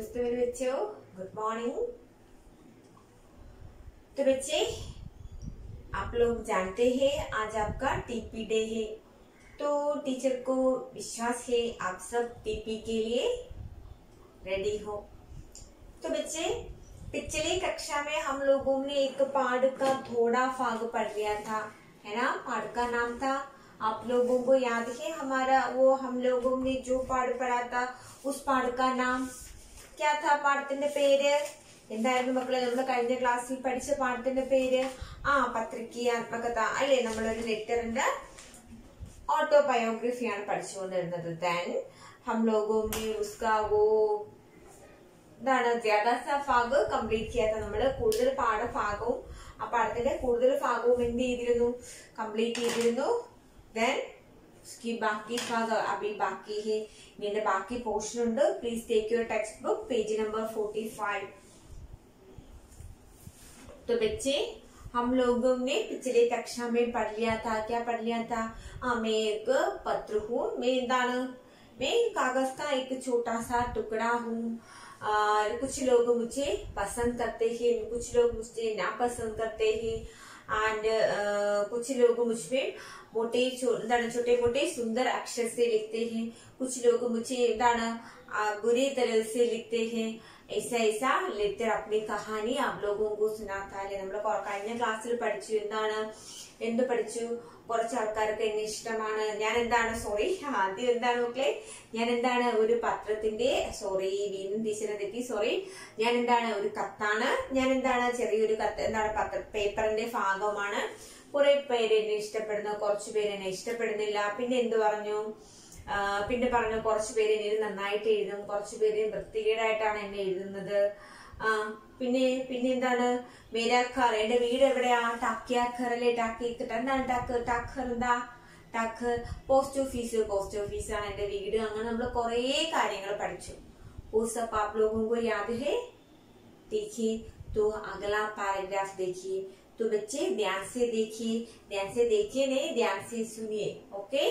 नमस्ते मेरे बच्चों गुड मॉर्निंग तो बच्चे आप लोग जानते हैं आज आपका टीपी डे है तो टीचर को विश्वास है आप सब टीपी के लिए रेडी हो तो बच्चे पिछली कक्षा में हम लोगों ने एक पाठ का थोड़ा भाग पढ़ लिया था है ना पाठ का नाम था आप लोगों को याद है हमारा वो हम लोगों ने जो पाठ पढ़ा था उस പാഠ का नाम क्या था പാഠത്തിന്റെ പേര് എന്തായിരുന്നു മക്കളെ നമ്മൾ കഴിഞ്ഞ ക്ലാസ്സിൽ പഠിച്ച പാഠത്തിന്റെ പേര് ആ പത്രികയാത്മകത അല്ലെ നമ്മളൊരു ലെറ്ററിന്റെ ഓട്ടോബയോഗ്രഫിയാണ് പഠിച്ചുകൊണ്ടിരുന്നത് ദെൻ ഹം ലോഗോ മേ ഉസ്കാ വോ എന്താണ് ജ്യാദാസ ഭാഗ് കംപ്ലീറ്റ് ചെയ്യാത്ത നമ്മൾ കൂടുതൽ പാഠഭാഗവും ആ പാഠത്തിന്റെ കൂടുതൽ ഭാഗവും എന്ത് ചെയ്തിരുന്നു കംപ്ലീറ്റ് ചെയ്തിരുന്നു ദെൻ उसकी बाकी भाग अभी बाकी है मेरे बाकी पोर्शन ഉണ്ട് please take your textbook page number 45 तो बच्चे हम लोगों ने पिछले कक्षा में पढ़ लिया था क्या पढ़ लिया था हाँ मैं एक पत्र हूँ मैं എന്താണ് मैं कागज का एक छोटा सा टुकड़ा हूँ आ, कुछ लोग मुझे पसंद करते हैं कुछ लोग मुझे नापसंद करते हैं एंड कुछ लोग मुझ में मोटे छो- എന്താണ് छोटे मोटे सुंदर अक्षर से लिखते हैं कुछ लोग मुझे എന്താണ് आ, बुरी तरह से लिखते हैं ऐसा ऐसा लेटर अपनी कहानी आप लोगों को सुनाता है നമ്മൾ കഴിഞ്ഞ ക്ലാസ്സിൽ പഠിച്ചു എന്താണ് എന്ത് പഠിച്ചു കുറച്ച് ആൾക്കാർക്ക് എന്നെ ഇഷ്ടമാണ് ഞാൻ എന്താണ് സോറി ആദ്യം എന്താണ് മക്കളെ ഞാൻ എന്താണ് ഒരു പത്രത്തിന്റെ സോറി വീണ്ടും ടീച്ചറെ തെറ്റി സോറി ഞാൻ എന്താണ് ഒരു കത്താണ് ഞാൻ എന്താണ് ചെറിയൊരു കത്ത് എന്താണ് പത്ര പേപ്പറിന്റെ ഭാഗമാണ് കുറെ പേര് എന്നെ ഇഷ്ടപ്പെടുന്നു കുറച്ചു പേര് എന്നെ ഇഷ്ടപ്പെടുന്നില്ല പിന്നെ എന്ത് പറഞ്ഞു ആ, പിന്നെ പറഞ്ഞു കുറച്ചു പേര് എന്നെ നന്നായിട്ട് എഴുതും കുറച്ചു പേര് വൃത്തികേടായിട്ടാണ് എന്നെ എഴുതുന്നത് ആ പിന്നെ പിന്നെ എന്താണ് മേരാഖർ എന്റെ വീട് എവിടെയാ ടാക്കിയാഖർ അല്ലെ ടാക്കി എന്താണ് ടാക്ക് ടാഖർ എന്താ ടാക്ക് പോസ്റ്റ് ഓഫീസ് പോസ്റ്റ് ഓഫീസാണ് എന്റെ വീട് അങ്ങനെ നമ്മൾ കുറേ കാര്യങ്ങൾ പഠിച്ചു वो सब आप लोगों को याद है देखिए तो अगला पैराग्राफ देखिए तो बच्चे ध्यान से देखिए ध्यान से देखिए नहीं ध्यान से सुनिए ओके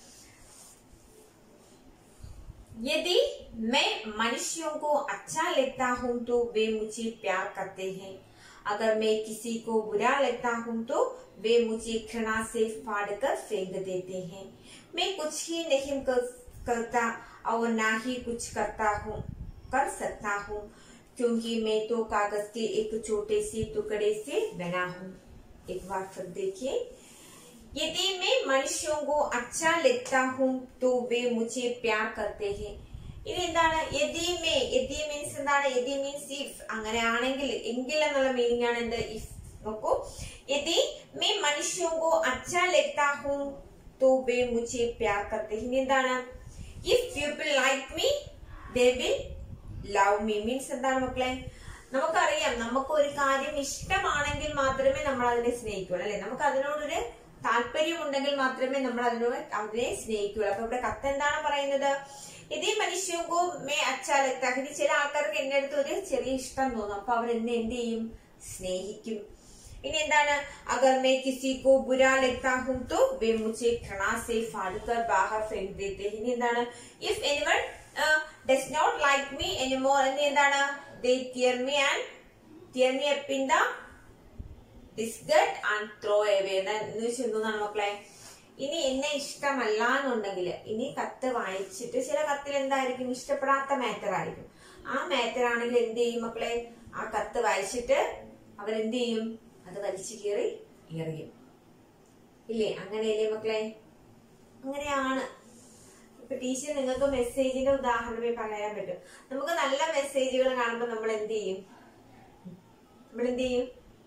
यदि मैं मनुष्यों को अच्छा लगता हूँ तो वे मुझे प्यार करते हैं अगर मैं किसी को बुरा लगता हूँ तो वे मुझे घृणा से फाड़ कर फेंक देते हैं मैं कुछ ही नहीं कर, करता और ना ही कुछ करता हूँ कर सकता हूँ क्योंकि मैं तो कागज के एक छोटे से टुकड़े से बना हूँ एक बार फिर देखिए यदि मैं मनुष्यों को अच्छा लगता हूँ तो वे मुझे प्यार करते हैं ഇനി എന്താണ് യദി മേ യദി മീൻസ് എന്താണ് യദി മീൻസ് ഇഫ് അങ്ങനെയാണെങ്കിൽ എങ്കിൽ എന്നുള്ള മീനിങ് ആണ് എന്ത് ഇഫ് നോക്കൂ യദി മേ മനുഷ്യോങ്കോ അച്ഛാ ലഗ്താ ഹൂ तो वे मुझे प्यार करते हैं ഇനി എന്താണ് if people like me they will love me means എന്താണ് മക്കളെ നമുക്കറിയാം നമുക്ക് ഒരു കാര്യം ഇഷ്ടമാണെങ്കിൽ മാത്രമേ നമ്മൾ അതിനെ സ്നേഹിക്കുള്ളൂ അല്ലെ നമുക്ക് അതിനോടൊരു താല്പര്യം ഉണ്ടെങ്കിൽ മാത്രമേ നമ്മൾ അതിനോട് അതിനെ സ്നേഹിക്കുള്ളൂ അപ്പൊ ഇവിടെ കത്ത് എന്താണ് പറയുന്നത് ഇതേ മനുഷ്യങ്കോ മേ അച്ചാലത്താക്കി ചില ആൾക്കാർക്ക് എന്റെ അടുത്ത് ഒരു ചെറിയ ഇഷ്ടം തോന്നും അപ്പൊ അവർ എന്നെ എന്ത് ചെയ്യും സ്നേഹിക്കും ഇനി എന്താണ് അഗർ മേ കിസി കോ ബുരാ ലഗ്താ ഹും തോ വേ മുझे घृणा से फाड़कर बाहर फेंक देते हैं ഇനി എന്താണ് if anyone does not like me anymore എന്ന് എന്താണ് they tear me and tear me up in the disgust and throw away എന്ന് ചെന്നാണ് മക്കളെ ഇനി എന്നെ ഇഷ്ടമല്ല എന്നുണ്ടെങ്കിൽ ഇനി കത്ത് വായിച്ചിട്ട് ചില കത്തിൽ എന്തായിരിക്കും ഇഷ്ടപ്പെടാത്ത മാറ്റർ ആയിരിക്കും ആ മാറ്റർ ആണെങ്കിൽ എന്ത് ചെയ്യും മക്കളെ ആ കത്ത് വായിച്ചിട്ട് അവരെന്ത് ചെയ്യും അത് വലിച്ചു കീറി എറിയും ഇല്ലേ അങ്ങനെയല്ലേ മക്കളെ അങ്ങനെയാണ് ഇപ്പൊ ടീച്ചർ നിങ്ങൾക്ക് മെസ്സേജിന്റെ ഉദാഹരണമേ പറയാൻ പറ്റും നമുക്ക് നല്ല മെസ്സേജുകൾ കാണുമ്പോൾ നമ്മൾ എന്ത് ചെയ്യും നമ്മൾ എന്ത് ചെയ്യും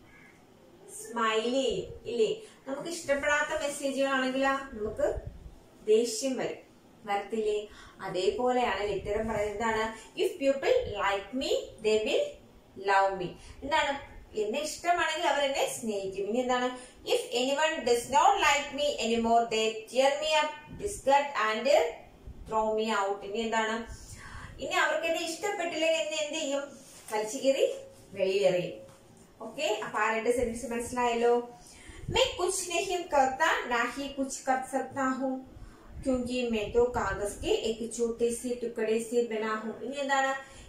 സ്മൈൽ ചെയ്യും ഇല്ലേ നമുക്ക് ഇഷ്ടപ്പെടാത്ത മെസ്സേജുകളാണെങ്കിലോ നമുക്ക് ദേഷ്യം വരും വരത്തില്ലേ അതേപോലെയാണ് ലിറ്ററും പറയുന്നത് എന്താണ് if people like me they will love me എന്താണ് എന്നെ ഇഷ്ടമാണെങ്കിൽ അവർ എന്നെ സ്നേഹിക്കും ഇനി എന്താണ് if anyone does not like me anymore they tear me up discard and throw me out ഇനി എന്താണ് ഇനി അവർക്ക് എന്നെ ഇഷ്ടപ്പെട്ടില്ലെങ്കിൽ എന്നെ എന്ത് ചെയ്യും വലിച്ചു കീറി വെളിയിലെറിയും ओके अब आ रहे सेंटेंस മനസ്സിലായല്ലോ मैं कुछ नहीं करता ना ही कुछ कर सकता हूँ क्योंकि मैं तो कागज के एक छोटे से टुकड़े से बना हूँ ഇനി എന്താണ്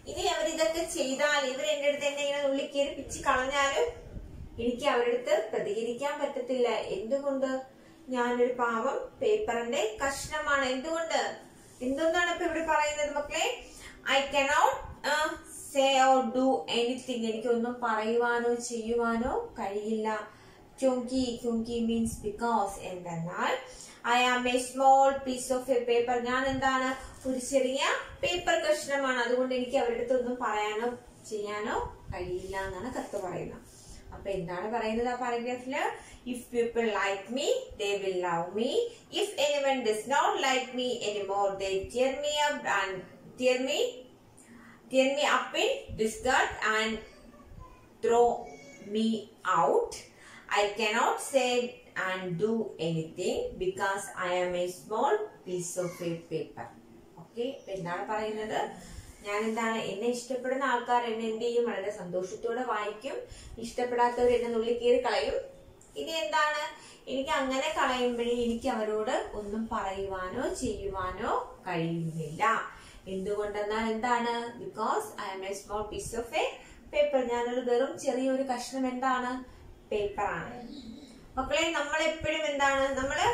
ഇനി അവർ ഇതൊക്കെ ചെയ്താൽ ഇവർ എന്റെ അടുത്ത് എന്നെ ഇങ്ങനെ ഉള്ളിൽ കയറി പിച്ച് കളഞ്ഞാലും എനിക്ക് അവരുടെ അടുത്ത് പ്രതികരിക്കാൻ പറ്റത്തില്ല എന്തുകൊണ്ട് ഞാനൊരു പാവം പേപ്പറിന്റെ കഷ്ണമാണ് എന്തുകൊണ്ട് എന്തുകൊണ്ടാണ് ഇപ്പൊ ഇവിടെ പറയുന്നത് മക്കളെ I cannot say or do anything എനിക്കൊന്നും പറയുവാനോ ചെയ്യുവാനോ കഴിയില്ല ക്യോങ്കി ക്യോങ്കി മീൻസ് ബിക്കോസ് എന്തെന്നാൽ I am a small piece of a paper ഞാൻ എന്താണ് ഒരു ചെറിയ പേപ്പർ കഷ്ണമാണ് അതുകൊണ്ട് എനിക്ക് അവരുടെ അടുത്ത് ഒന്നും പറയാനോ ചെയ്യാനോ കഴിയില്ല എന്നാണ് കത്ത് പറയുന്നത് അപ്പൊ എന്താണ് പറയുന്നത് ആ പാരഗ്രാഫില് if people like me they will love me if anyone does not like me anymore they tear me up and tear me tear me up in discard and throw me out. I cannot say and do anything because I am a small piece of a paper. Okay എന്താണ് പറയുന്നത് ഞാൻ എന്താണ് എന്നെ ഇഷ്ടപ്പെടുന്ന ആൾക്കാർ എന്നെ എന്ത് ചെയ്യും വളരെ സന്തോഷത്തോടെ വായിക്കും ഇഷ്ടപ്പെടാത്തവർ എന്നെ നുള്ളി കയറി കളയും ഇനി എന്താണ് എനിക്ക് അങ്ങനെ കളയുമ്പോഴേ എനിക്ക് അവരോട് ഒന്നും പറയുവാനോ ചെയ്യുവാനോ കഴിയുന്നില്ല എന്തുകൊണ്ടെന്നാൽ എന്താണ് because I am a small piece of a paper ഞാനൊരു വെറും ചെറിയൊരു കഷ്ണം എന്താണ് പേപ്പറാണ് മക്കളെ നമ്മൾ എപ്പോഴും എന്താണ് നമ്മള്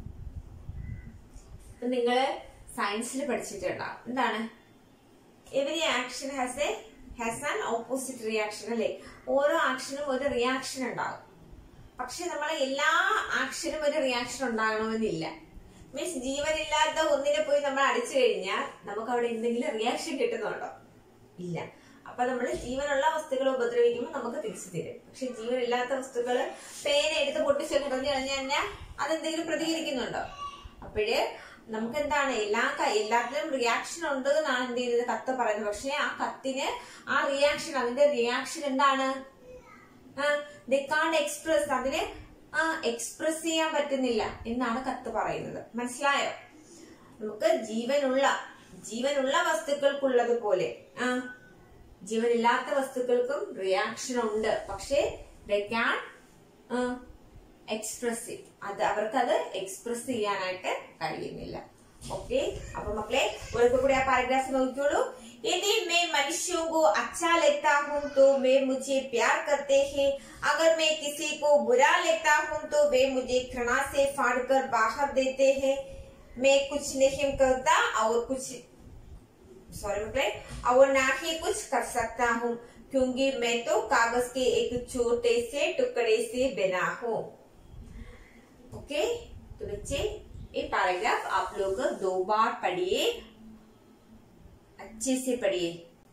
നിങ്ങള് സയൻസിൽ പഠിച്ചിട്ടുണ്ടാവും എന്താണ് every action has a has an opposite reaction അല്ലെ ഓരോ ആക്ഷനും ഒരു റിയാക്ഷൻ ഉണ്ടാകും പക്ഷെ നമ്മൾ എല്ലാ ആക്ഷനും ഒരു റിയാക്ഷൻ ഉണ്ടാകണമെന്നില്ല മീൻസ് ജീവനില്ലാത്ത ഒന്നിനെ പോയി നമ്മൾ അടിച്ചു കഴിഞ്ഞാൽ നമുക്ക് അവിടെ എന്തെങ്കിലും റിയാക്ഷൻ കിട്ടുന്നുണ്ടോ ഇല്ല അപ്പൊ നമ്മൾ ജീവനുള്ള വസ്തുക്കളെ ഉപദ്രവിക്കുമ്പോൾ നമുക്ക് തിരിച്ചു തരും പക്ഷെ ജീവനില്ലാത്ത വസ്തുക്കൾ പേന എടുത്ത് പൊട്ടിച്ച് കുറഞ്ഞു കഴിഞ്ഞു കഴിഞ്ഞാൽ അതെന്തെങ്കിലും പ്രതികരിക്കുന്നുണ്ടോ അപ്പോഴ് നമുക്ക് എന്താണ് എല്ലാ ക- എല്ലാത്തിലും റിയാക്ഷൻ ഉണ്ട് എന്നാണ് എന്ത് ചെയ്തത് കത്ത് പറയുന്നത് പക്ഷെ ആ കത്തിന് ആ റിയാക്ഷൻ അതിന്റെ റിയാക്ഷൻ എന്താണ് ദേ കാണ്ട് എക്സ്പ്രസ് അതിന് എക്സ്പ്രസ് ചെയ്യാൻ പറ്റുന്നില്ല എന്നാണ് കത്ത് പറയുന്നത് മനസ്സിലായോ നമുക്ക് ജീവനുള്ള ജീവനുള്ള വസ്തുക്കൾക്കുള്ളത് ആ ജീവനില്ലാത്ത വസ്തുക്കൾക്കും റിയാക്ഷൻ ഉണ്ട് പക്ഷേ ദ ക്യാൻ എക്സ്പ്രസ് അത് അവർക്ക് അത് എക്സ്പ്രസ് ചെയ്യാനായിട്ട് കഴിയുന്നില്ല ओके अब मकले ഒരിക്കൽ കൂടി ആ പാരഗ്രാഫ് നോക്കിക്കോളൂ यदि मैं मनुष्यों को अच्छा लेता हूँ तो वे मुझे प्यार करते हैं अगर मैं किसी को बुरा लेता हूँ तो वे मुझे घृणा से फाड़ कर बाहर देते हैं मैं कुछ नहीं करता और कुछ सॉरी मकले और ना ही कुछ कर सकता हूँ क्योंकि मैं तो कागज के एक छोटे से टुकड़े से बना हूँ ओके तो बच्चे ये पैराग्राफ आप लोग दो बार पढ़िए अच्छे से पढ़िए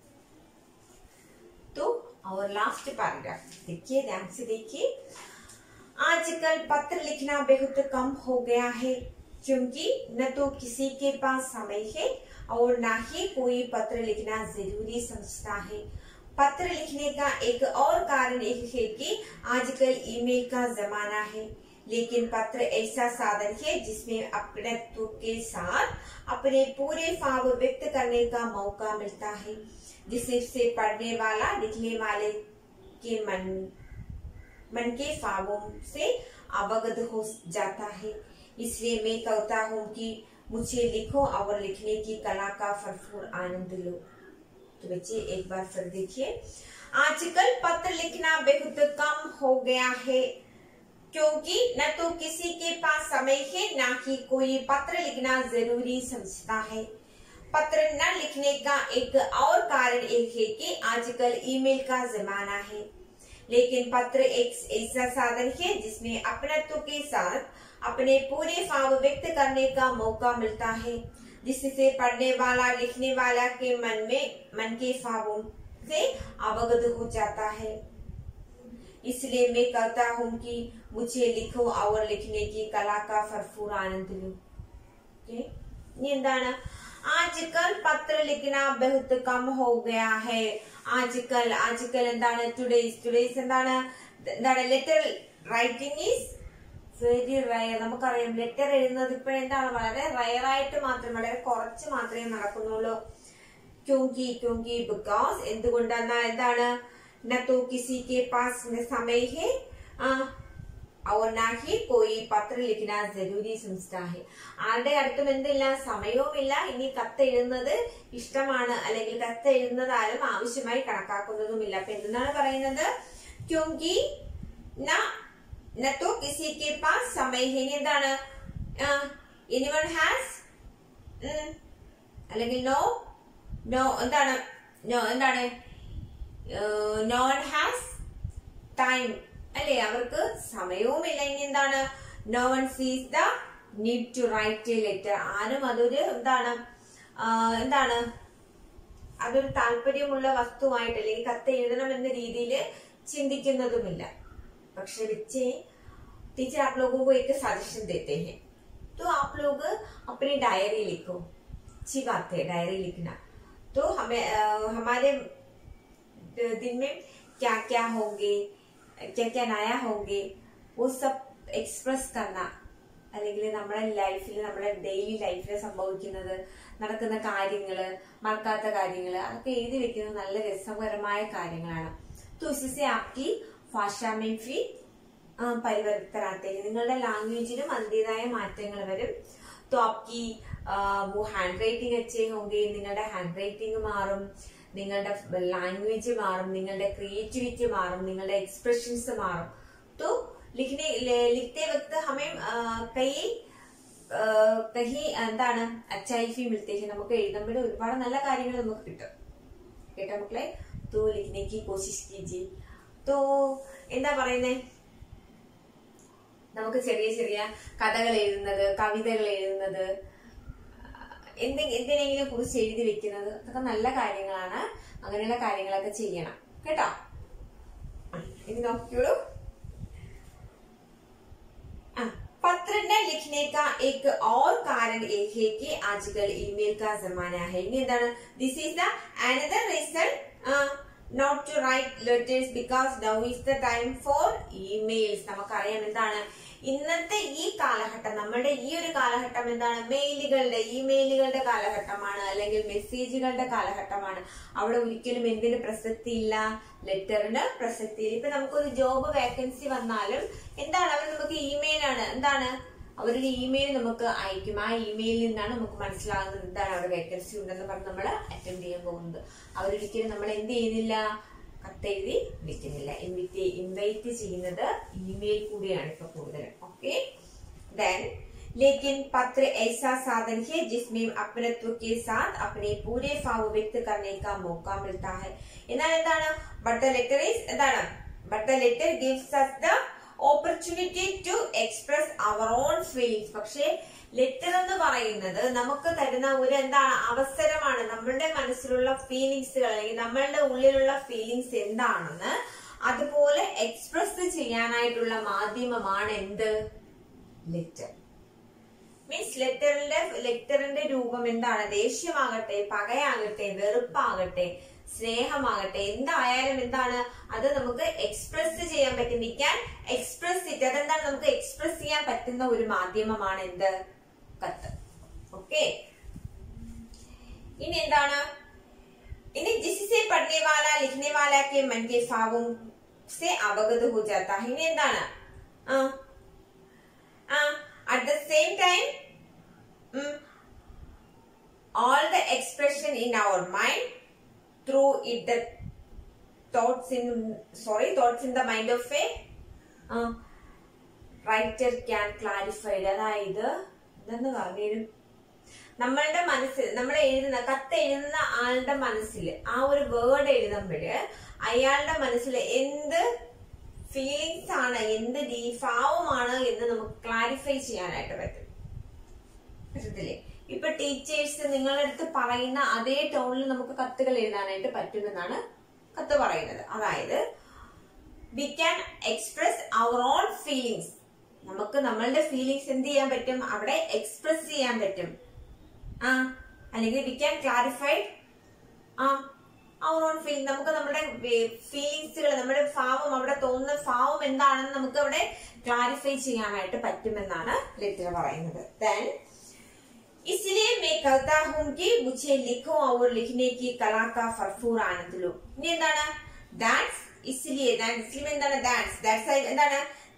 तो और लास्ट पैराग्राफ देखिए ध्यान से देखिए आजकल पत्र लिखना बहुत कम हो गया है क्योंकि न तो किसी के पास समय है और न ही कोई पत्र लिखना जरूरी समझता है पत्र लिखने का एक और कारण यह है कि आजकल ईमेल का जमाना है लेकिन पत्र ऐसा साधन है जिसमें अपनत्व के साथ अपने पूरे भाव व्यक्त करने का मौका मिलता है जिसे से पढ़ने वाला लिखने वाले के मन मन के भावों से अवगत हो जाता है इसलिए मैं कहता हूँ कि मुझे लिखो और लिखने की कला का भरपूर आनंद लो तो बच्चे एक बार फिर देखिए आजकल पत्र लिखना बहुत कम हो गया है क्योंकि न तो किसी के पास समय है न ही कोई पत्र लिखना जरूरी समझता है पत्र न लिखने का एक और कारण एक है कि आजकल ईमेल का जमाना है लेकिन पत्र एक ऐसा साधन है जिसमें अपनत्व के साथ अपने पूरे भाव व्यक्त करने का मौका मिलता है जिससे पढ़ने वाला लिखने वाला के मन में मन के भावों से अवगत हो जाता है इसलिए मैं कहता हूँ कि मुझे लिखो और लिखने की कला का भरपूर आनंद लो ओके ഇനി എന്താണ് ആജ്കൽ പത്ര ലിഖന ബഹുത്ത് കം ഹോ ഗയാ ഹെ ആജ്കൽ ആജ്കൽ എന്താണ് ടുഡേസ് ടുഡേസ് എന്താണ് എന്താണ് letter writing is very rare നമുക്കറിയാം ലെറ്റർ എഴുതുന്നത് ഇപ്പോഴെന്താണ് വളരെ റയർ ആയിട്ട് മാത്രം വളരെ കുറച്ച് മാത്രമേ നടക്കുന്നുള്ളൂ ക്യോങ്കി ക്യോങ്കി ബിക്കോസ് എന്തുകൊണ്ടെന്നാൽ എന്താണ് न तो किसी के पास न समय है आ, और ना ही कोई പത്ര लिखना जरूरी समझता है ആരുടെ അടുത്തും എന്തില്ല സമയവുമില്ല ഇനി കത്ത് എഴുതുന്നത് ഇഷ്ടമാണ് അല്ലെങ്കിൽ കത്ത് എഴുതുന്നത് ആരും ആവശ്യമായി കണക്കാക്കുന്നതുമില്ല അപ്പൊ എന്താണ് പറയുന്നത് ക്യോങ്കി ന ന तो किसी के पास समय है ഇനി എന്താണ് എനിവൺ ഹാസ് അല്ലെങ്കിൽ നോ നോ എന്താണ് നോ എന്താണ് നോ വൺ ഹാസ് ടൈം അല്ലേ അവർക്ക് സമയവുമില്ല ഇനി എന്താണ് no one sees the need to write a letter ആരും അതൊരു എന്താണ് ആ, എന്താണ് അതൊരു താല്പര്യമുള്ള വസ്തുവായിട്ട് അല്ലെങ്കിൽ കത്ത് എഴുതണം എന്ന രീതിയിൽ ചിന്തിക്കുന്നതുമില്ല പക്ഷെ बच्चे टीचर आप लोगों को एक सजेशन देते हैं तो आप लोग अपनी डायरी लिखो अच्छी बात है डायरी लिखना तो हमें अ, हमारे दिन में क्या क्या होंगे क्या क्या नया होंगे वो सब എക്സ്പ്രസ് करना അല്ലെങ്കിൽ നമ്മുടെ ലൈഫിൽ നമ്മുടെ ഡെയിലി ലൈഫിൽ സംഭവിക്കുന്നത് നടക്കുന്ന കാര്യങ്ങള് മറക്കാത്ത കാര്യങ്ങള് അതൊക്കെ എഴുതി വെക്കുന്നത് നല്ല രസകരമായ കാര്യങ്ങളാണ് तो इससे आपकी ഭാഷാ में भी ആ, പരിവർത്തനാത്തേക്ക് നിങ്ങളുടെ ലാംഗ്വേജിലും അതിൻ്റെതായ മാറ്റങ്ങൾ വരും तो आपकी ആ, वो ഹാൻഡ് റൈറ്റിംഗ് अच्छे होंगे നിങ്ങളുടെ ഹാൻഡ് റൈറ്റിംഗ് മാറും നിങ്ങളുടെ ലാംഗ്വേജ് മാറും നിങ്ങളുടെ ക്രിയേറ്റിവിറ്റി മാറും നിങ്ങളുടെ എക്സ്പ്രഷൻസ് മാറും तो लिखने लिखते वक्त हमें आ, कई ആ, കഹി എന്താണ് അച്ചായി ഫി മിൽത്തേക്ക് നമുക്ക് എഴുതുമ്പോൾ ഒരുപാട് നല്ല കാര്യങ്ങൾ നമുക്ക് കിട്ടും കേട്ടോ മക്കളെ तो लिखने की कोशिश कीजिए तो എന്താ പറയുന്നേ നമുക്ക് ചെറിയ ചെറിയ കഥകൾ എഴുതുന്നത് കവിതകൾ എഴുതുന്നത് എന്തെ എന്തിനെങ്കിലും കുറിച്ച് എഴുതി വെക്കുന്നത് അതൊക്കെ നല്ല കാര്യങ്ങളാണ് അങ്ങനെയുള്ള കാര്യങ്ങളൊക്കെ ചെയ്യണം കേട്ടോ ഇത് നോക്കിയോളൂ हाँ, पत्र न लिखने का एक और कारण ये है कि आजकल ईमेल का जमाना है ഇനി എന്താണ് this is the another reason not to write letters because now is the time for emails നമുക്കറിയാം എന്താണ് ഇന്നത്തെ ഈ കാലഘട്ടം നമ്മുടെ ഈ ഒരു കാലഘട്ടം എന്താണ് മെയിലുകളുടെ ഇമെയിലുകളുടെ കാലഘട്ടമാണ് അല്ലെങ്കിൽ മെസ്സേജുകളുടെ കാലഘട്ടമാണ് അവിടെ ഒരിക്കലും എന്തിന് പ്രസക്തി ഇല്ല ലെറ്ററിന് പ്രസക്തി ഇല്ല ഇപ്പൊ നമുക്കൊരു ജോബ് വേക്കൻസി വന്നാലും എന്താണ് അവർ നമുക്ക് ഇമെയിൽ ആണ് എന്താണ് അവരൊരു ഇമെയിൽ നമുക്ക് അയക്കും ആ ഇമെയിലിൽ നിന്നാണ് നമുക്ക് മനസ്സിലാകുന്നത് എന്താണ് അവിടെ വേക്കൻസി ഉണ്ടെന്ന് പറഞ്ഞ് നമ്മൾ അറ്റൻഡ് ചെയ്യാൻ പോകുന്നത് അവരൊരിക്കലും നമ്മൾ എന്ത് ചെയ്യുന്നില്ല കത്തെഴുതി വിളിക്കുന്നില്ല ഇൻവിറ്റ് ഇൻവൈറ്റ് ചെയ്യുന്നത് ഇമെയിൽ കൂടിയാണ് ഇപ്പൊ കൂടുതൽ ഓക്കെ देन लेकिन पत्र ऐसा साधन है जिसमें अपनत्व के साथ अपने पूरे भाव व्यक्त करने का मौका मिलता है എന്നാൽ എന്താണ് ബട്ട് ദ ലെറ്റർ ഈസ് എന്താണ് but the letter gives us the opportunity to express our own feelings പക്ഷേ ലെറ്റർ എന്ന് പറയുന്നത് നമുക്ക് തരുന്ന ഒരു എന്താണ് അവസരമാണ് നമ്മളുടെ മനസ്സിലുള്ള ഫീലിങ്സുകൾ അല്ലെങ്കിൽ നമ്മളുടെ ഉള്ളിലുള്ള ഫീലിങ്സ് എന്താണെന്ന് അതുപോലെ എക്സ്പ്രസ് ചെയ്യാനായിട്ടുള്ള മാധ്യമമാണ് എന്ത് ലെറ്റർ മീൻസ് ലെറ്ററിന്റെ ലെറ്ററിന്റെ രൂപം എന്താണ് ദേഷ്യമാകട്ടെ പകയാകട്ടെ വെറുപ്പാകട്ടെ സ്നേഹമാകട്ടെ എന്തായാലും എന്താണ് അത് നമുക്ക് എക്സ്പ്രസ് ചെയ്യാൻ പറ്റും വി ക്യാൻ എക്സ്പ്രസ് ഇറ്റ് അതെന്താണ് നമുക്ക് എക്സ്പ്രസ് ചെയ്യാൻ പറ്റുന്ന ഒരു മാധ്യമമാണ് എന്ത് കത്ത് ഓക്കെ ഇനി എന്താണ് ഇനി ജിസിസെ പഠനെ വാല ലിഖനെ വാല കെ മൻ കെ ഭാവം സെ അവഗത് ഹോ ജാता है ഇനി എന്താണ് ആ uh, at the same time mm, all the expression in our mind through it the thoughts in sorry thoughts in the mind of a uh, writer can clarify it. അതായത് ഇതെന്ന് പറഞ്ഞു നമ്മളുടെ മനസ്സിൽ നമ്മൾ എഴുതുന്ന കത്ത് എഴുതുന്ന ആളുടെ മനസ്സിൽ ആ ഒരു വേർഡ് എഴുതുമ്പോഴ് അയാളുടെ മനസ്സിൽ എന്ത് ഫീലിങ്സ് ആണ് എന്ത് ഭാവമാണ് എന്ന് നമുക്ക് ക്ലാരിഫൈ ചെയ്യാനായിട്ട് പറ്റും പറ്റത്തില്ലേ ഇപ്പൊ ടീച്ചേഴ്സ് നിങ്ങളുടെ അടുത്ത് പറയുന്ന അതേ ടോണിൽ നമുക്ക് കത്തുകൾ എഴുതാനായിട്ട് പറ്റുമെന്നാണ് കത്ത് പറയുന്നത് അതായത് we can express our own feelings നമുക്ക് നമ്മളുടെ ഫീലിങ്സ് എന്ത് ചെയ്യാൻ പറ്റും അവിടെ എക്സ്പ്രസ് ചെയ്യാൻ പറ്റും ആ അല്ലെങ്കിൽ വി ക്യാൻ ക്ലാരിഫൈ ആ അവർ ഓൺ ഫീലിംഗ് നമുക്ക് നമ്മുടെ ഫീലിങ്സുകൾ നമ്മുടെ ഭാവം അവിടെ തോന്നുന്ന ഭാവം എന്താണെന്ന് നമുക്ക് അവിടെ ക്ലാരിഫൈ ചെയ്യാനായിട്ട് പറ്റുമെന്നാണ് ലെറ്റർ പറയുന്നത് ദെൻ इसलिए मैं कहता हूं कि मुझे लिखो और लिखने की कला का भरपूर आनंद लो ഇനി എന്താണ് ദാറ്റ്സ് ഇസ്ലിയെ ദാറ്റ്സ് എന്താണ് ദാറ്റ്സ് ദാറ്റ്സ് എന്താണ്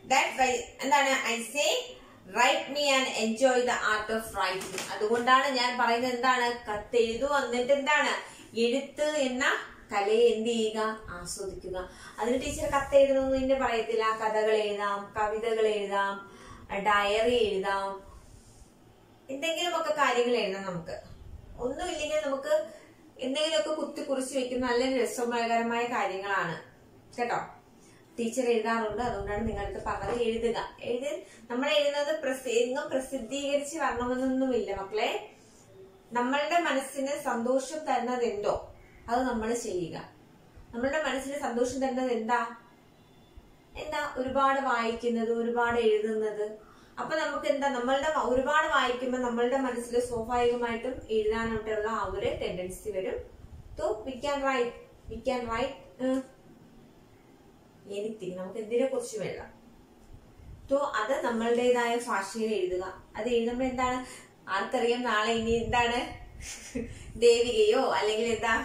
ദാറ്റ് വൈ എന്താണ് I say write me and enjoy the art of writing അതുകൊണ്ടാണ് ഞാൻ പറയുന്നത് എന്താണ് കത്ത് എഴുതു എന്നിട്ട് എന്താണ് എഴുത്ത് എന്ന കലയെ എന്ത് ചെയ്യുക ആസ്വദിക്കുക അതിന് ടീച്ചർ കത്ത് എഴുതുന്നതിന് പറയത്തില്ല കഥകൾ എഴുതാം കവിതകൾ എഴുതാം ഡയറി എഴുതാം എന്തെങ്കിലുമൊക്കെ കാര്യങ്ങൾ എഴുതാം നമുക്ക് ഒന്നുമില്ലെങ്കിൽ നമുക്ക് എന്തെങ്കിലുമൊക്കെ കുത്തി കുറിച്ച് വെക്കുന്ന നല്ല രസകരമായ കാര്യങ്ങളാണ് കേട്ടോ ടീച്ചർ എഴുതാറുണ്ട് അതുകൊണ്ടാണ് നിങ്ങളടുത്ത് പറഞ്ഞത് എഴുതുക എഴുതി നമ്മൾ എഴുതുന്നത് പ്രസി- എങ്ങും പ്രസിദ്ധീകരിച്ച് വരണമെന്നൊന്നുമില്ല മക്കളെ നമ്മളുടെ മനസ്സിന് സന്തോഷം തരുന്നത് എന്തോ അത് നമ്മൾ ചെയ്യുക നമ്മളുടെ മനസ്സിന് സന്തോഷം തരുന്നത് എന്താ എന്താ ഒരുപാട് വായിക്കുന്നത് ഒരുപാട് എഴുതുന്നത് അപ്പൊ നമുക്ക് എന്താ നമ്മളുടെ വ- ഒരുപാട് വായിക്കുമ്പോൾ നമ്മളുടെ മനസ്സിൽ സ്വാഭാവികമായിട്ടും എഴുതാനായിട്ടുള്ള ആ ഒരു ടെൻഡൻസി വരും though we can write we can write anything നമുക്ക് എന്തിനെ കുറിച്ചും എഴുതാം തോ അത് നമ്മളുടേതായ ഭാഷയിൽ എഴുതുക അത് എഴുതുമ്പോൾ എന്താണ് ആർക്കറിയാം നാളെ ഇനി എന്താണ് ദേവികയോ അല്ലെങ്കിൽ എന്താ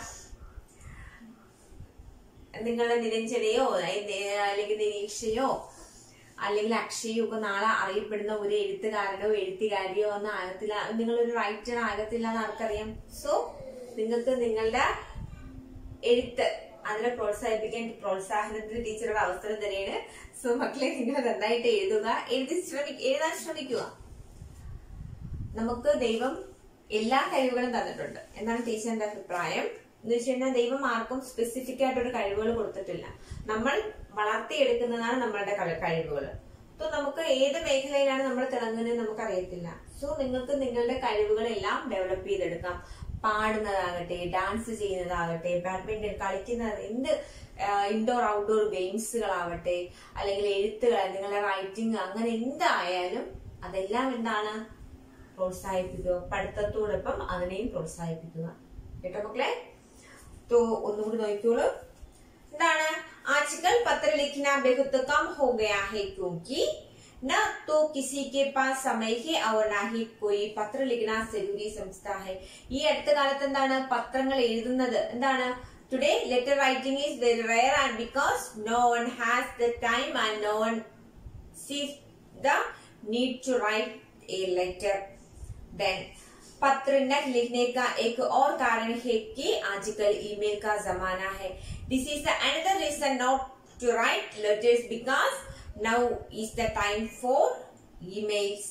നിങ്ങളുടെ നിരഞ്ജനയോ അല്ലെ- അല്ലെങ്കിൽ നിരീക്ഷയോ അല്ലെങ്കിൽ അക്ഷയോ ഒക്കെ നാളെ അറിയപ്പെടുന്ന ഒരു എഴുത്തുകാരനോ എഴുത്തുകാരിയോ ഒന്നും ആകത്തില്ല നിങ്ങളൊരു റൈറ്റർ ആകത്തില്ല എന്ന് ആർക്കറിയാം സോ നിങ്ങൾക്ക് നിങ്ങളുടെ എഴുത്ത് അതിനെ പ്രോത്സാഹിപ്പിക്കാൻ പ്രോത്സാഹനത്തിന് ടീച്ചറുടെ അവസരം തന്നെയാണ് സോ മക്കളെ നിങ്ങൾ നന്നായിട്ട് എഴുതുക എഴുതി ശ്രമിക്ക എഴുതാൻ ശ്രമിക്കുക നമുക്ക് ദൈവം എല്ലാ കഴിവുകളും തന്നിട്ടുണ്ട് എന്നാണ് ടീച്ചറിന്റെ അഭിപ്രായം എന്ന് വെച്ച് കഴിഞ്ഞാൽ ദൈവം ആർക്കും സ്പെസിഫിക് ആയിട്ടൊരു കഴിവുകൾ കൊടുത്തിട്ടില്ല നമ്മൾ വളർത്തിയെടുക്കുന്നതാണ് നമ്മളുടെ കഴിവുകൾ സോ നമുക്ക് ഏത് മേഖലയിലാണ് നമ്മൾ തിളങ്ങുന്നത് നമുക്ക് അറിയത്തില്ല സോ നിങ്ങൾക്ക് നിങ്ങളുടെ കഴിവുകളെല്ലാം ഡെവലപ്പ് ചെയ്തെടുക്കാം പാടുന്നതാകട്ടെ ഡാൻസ് ചെയ്യുന്നതാകട്ടെ ബാഡ്മിന്റൺ കളിക്കുന്നത് എന്ത് ഇൻഡോർ ഔട്ട്ഡോർ ഗെയിംസുകളാവട്ടെ അല്ലെങ്കിൽ എഴുത്തുകൾ നിങ്ങളുടെ റൈറ്റിംഗ് അങ്ങനെ എന്തായാലും അതെല്ലാം എന്താണ് പ്രോത്സാഹിപ്പിക്കുക പഠിത്തത്തോടൊപ്പം അതിനെയും പ്രോത്സാഹിപ്പിക്കുക കേട്ടോ മക്കളെ तो ഒന്നുകൂടി നോക്കിക്കോളൂ എന്താണ് आजकल पत्र लिखना बेहद कम हो गया है क्योंकि न तो किसी के पास समय है और ना ही कोई പത്ര लिखना जरूरी समझता है ഈ അടുത്ത കാലത്ത് എന്താണ് പത്രങ്ങൾ എഴുതുന്നത് എന്താണ് today letter writing is very rare and because no one has the time and no one sees the need to write a letter then पत्र न लिखने का एक और कारण है कि आजकल ईमेल का जमाना है this is the another reason not to write letters because now is the time for emails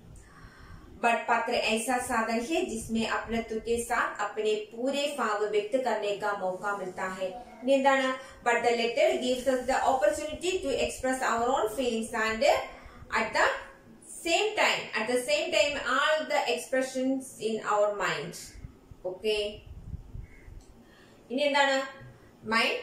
but पत्र ऐसा साधन है जिसमें अपनत्व के साथ अपने पूरे भाव व्यक्त करने का मौका मिलता है ഇനി എന്താണ് but the letter gives us the opportunity to express our own feelings and at the same time at the same time all the expressions in our mind okay ഇനി എന്താണ് മൈൻഡ്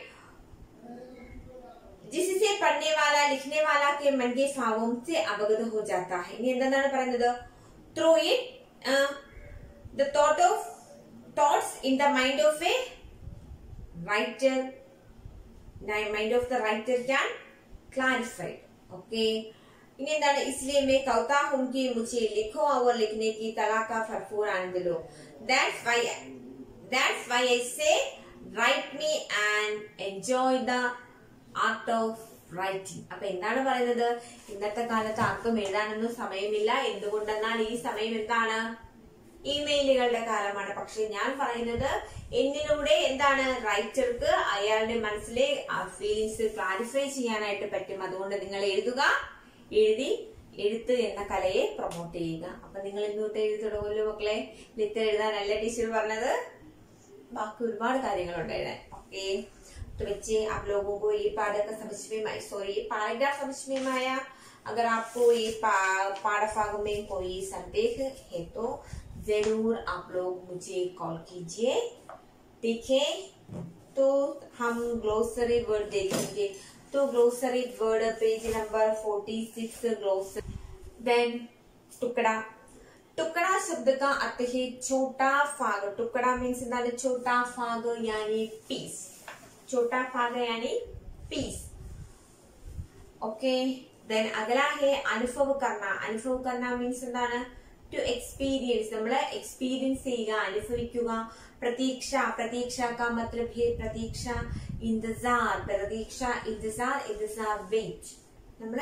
जिससे पढ़ने वाला लिखने वाला के मन के भावों से अवगत हो जाता है ഇനി എന്താണ് പറയുന്നത് through it the thought of thoughts in the mind of a writer mind of the writer can clarified okay इन्हें എന്താണ് इसलिए मैं कहता हूँ कि मुझे लिखो और लिखने की कला का भरपूर आनंद लो that's why that's why I say write me and enjoy the art of writing അപ്പൊ എന്താണ് പറയുന്നത് ഇന്നത്തെ കാലത്ത് ആർക്കും എഴുതാനൊന്നും സമയമില്ല എന്തുകൊണ്ടെന്നാൽ ഈ സമയം എന്താണ് ഇമെയിലുകളുടെ കാലമാണ് പക്ഷെ ഞാൻ പറയുന്നത് എന്നിലൂടെ എന്താണ് റൈറ്റർക്ക് അയാളുടെ മനസ്സിലെ ഫീലിങ്സ് ക്ലാരിഫൈ ചെയ്യാനായിട്ട് പറ്റും അതുകൊണ്ട് നിങ്ങൾ എഴുതുക എഴുതി എഴുത്ത് എന്ന കലയെ പ്രൊമോട്ട് ചെയ്യുക അപ്പൊ നിങ്ങൾ ഇന്ന് തൊട്ട് എഴുതി തുടങ്ങുമല്ലോ മക്കളെ ലിത്ത് എഴുതാനല്ല ടീച്ചർ പറഞ്ഞത് ബാക്കി ഒരുപാട് കാര്യങ്ങളുണ്ട് എഴുതാൻ ഓക്കെ तो बच्चे आप लोगों को ये पाठ का समझ में सॉरी ये पैराग्राफ समझ में आया अगर आपको ये पा, पाठभाग में कोई संदेह है तो जरूर आप लोग मुझे कॉल कीजिए ठीक है तो हम ग्लोसरी वर्ड देखेंगे तो glossary word page number 46 glossary then टुकड़ा टुकड़ा शब्द का अर्थ है छोटा फाग टुकड़ा मीन्स എന്താണ് छोटा फाग यानी पीस छोटा फाग यानी पीस ओके देन अगला है അനുഭവ കർണ അനുഭവ കർണ മീൻസ് എന്താണ് ടു എക്സ്പീരിയൻസ് നമ്മൾ എക്സ്പീരിയൻസ് ചെയ്യുക അനുഭവിക്കുക പ്രതീക്ഷ പ്രതീക്ഷ കാ മത്ലബ് ഹേ പ്രതീക്ഷ ഇന്തസാർ പ്രതീക്ഷ ഇന്തസാർ ഇന്തസാർ വെയിറ്റ് നമ്മൾ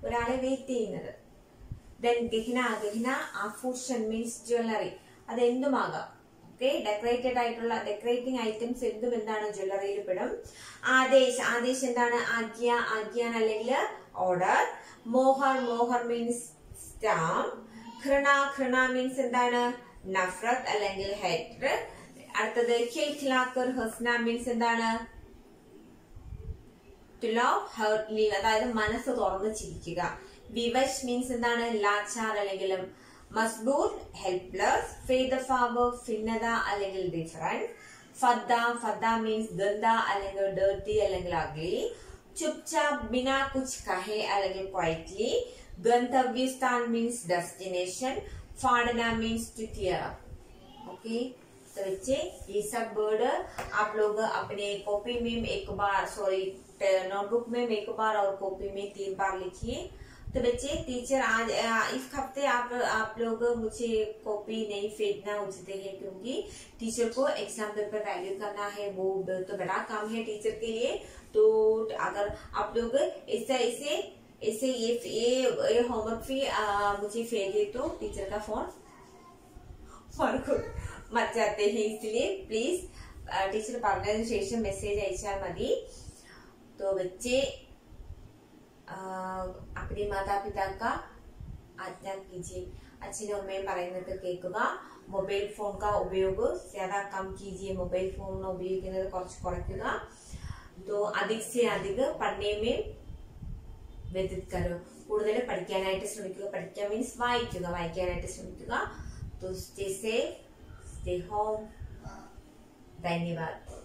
ഒരാളെ വെയിറ്റ് ചെയ്യുന്നത് ദെൻ ഗഹിന ഗഹിന ആഭൂഷൻ മീൻസ് ജ്വല്ലറി അത് എന്തുമാകാം ഓക്കെ ഡെക്കറേറ്റഡ് ആയിട്ടുള്ള ഡെക്കറേറ്റിംഗ് ഐറ്റംസ് എന്തും എന്താണ് ജ്വല്ലറിയിൽ പെടും ആദേശ് ആദേശ് എന്താണ് ആജ്ഞ ആജ്ഞാൻ അല്ലെങ്കിൽ ഓർഡർ മോഹർ മോഹർ മീൻസ് സ്റ്റാം ഘൃണ ഘൃണ മീൻസ് എന്താണ് നഫ്രത്ത് അല്ലെങ്കിൽ ഹെറ്റ് അടുത്തത് ഖിൽഖിലാക്കർ ഹസ്ന മീൻസ് എന്താണ് ടു ലവ് ഹേർട്ട് ലീവ് അതായത് മനസ്സ് തുറന്ന് ചിരിക്കുക വിവശ് മീൻസ് എന്താണ് ലാച്ചാർ അല്ലെങ്കിൽ മസ്ബൂർ ഹെൽപ്ലെസ് ഫെയ്ദ ഫാവ് ഭിന്നത അല്ലെങ്കിൽ ഡിഫറൻസ് ഫദ്ദ ഫദ്ദ മീൻസ് ഗന്ധ അല്ലെങ്കിൽ ഡേർട്ടി അല്ലെങ്കിൽ അഗ്ലി ചുപ്ചാപ്പ് ബിനാ കുച്ച് കഹെ അല്ലെങ്കിൽ ക്വൈറ്റ്ലി गंतव्य मीन्स डेस्टिनेशन फाड़ना means to tear up okay तो बच्चे ये सब वर्ड आप लोग अपने कॉपी में एक बार सॉरी नोटबुक में एक बार और कॉपी में तीन बार लिखिए तो बच्चे टीचर आज आ, इस हफ्ते आप आप लोग मुझे कॉपी नहीं फेंकना उचित है क्योंकि टीचर को एग्जाम पेपर वैल्यू करना है वो तो बड़ा काम है टीचर के लिए तो अगर आप लोग ऐसे ऐसे ऐसे ये ये, ये होमवर्क भी आ, मुझे फेंके तो टीचर का फोन मर मर जाते हैं इसलिए प्लीज टीचर പറഞ്ഞതിന് ശേഷം മെസ്സേജ് അയച്ചാൽ മതി तो बच्चे आ, अपने माता पिता का आज्ञा कीजिए അച്ഛനും അമ്മയും പറയുന്നത് കേൾക്കുക മൊബൈൽ ഫോൺ का उपयोग ज्यादा कम कीजिए मोबाइल फोन ഉപയോഗിക്കുന്നത് കുറച്ച് കുറയ്ക്കുക तो अधिक से अधिक पढ़ने में വ്യതിത് കരോ കൂടുതൽ പഠിക്കാനായിട്ട് ശ്രമിക്കുക പഠിക്കാൻ മീൻസ് വായിക്കുക വായിക്കാനായിട്ട് ശ്രമിക്കുക तो stay safe stay home धन्यवाद